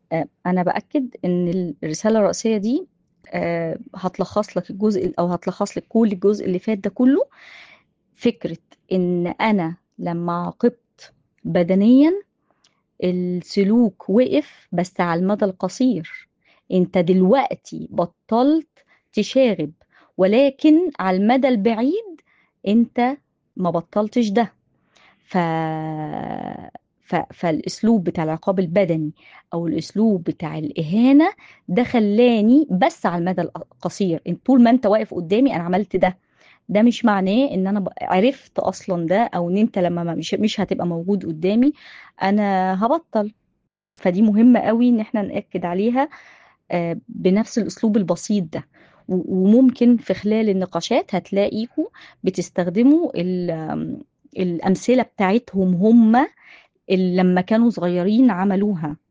آه، أنا بأكد إن الرسالة الرئيسية دي آه، هتلخص لك الجزء أو هتلخص لك كل الجزء اللي فات ده كله فكرة إن أنا لما عاقبت بدنيا السلوك وقف بس على المدى القصير انت دلوقتي بطلت تشاغب ولكن على المدى البعيد انت ما بطلتش ده ف... ف... فالاسلوب بتاع العقاب البدني او الاسلوب بتاع الاهانه ده خلاني بس على المدى القصير انت طول ما انت واقف قدامي انا عملت ده ده مش معناه ان انا ب- عرفت اصلا ده او ان انت لما ما- مش مش هتبقى موجود قدامي انا هبطل فدي مهمة قوي ان احنا نأكد عليها آه، بنفس الاسلوب البسيط ده و- وممكن في خلال النقاشات هتلاقيكوا بتستخدموا ال- آم، الأمثلة بتاعتهم هم اللي لما كانوا صغيرين عملوها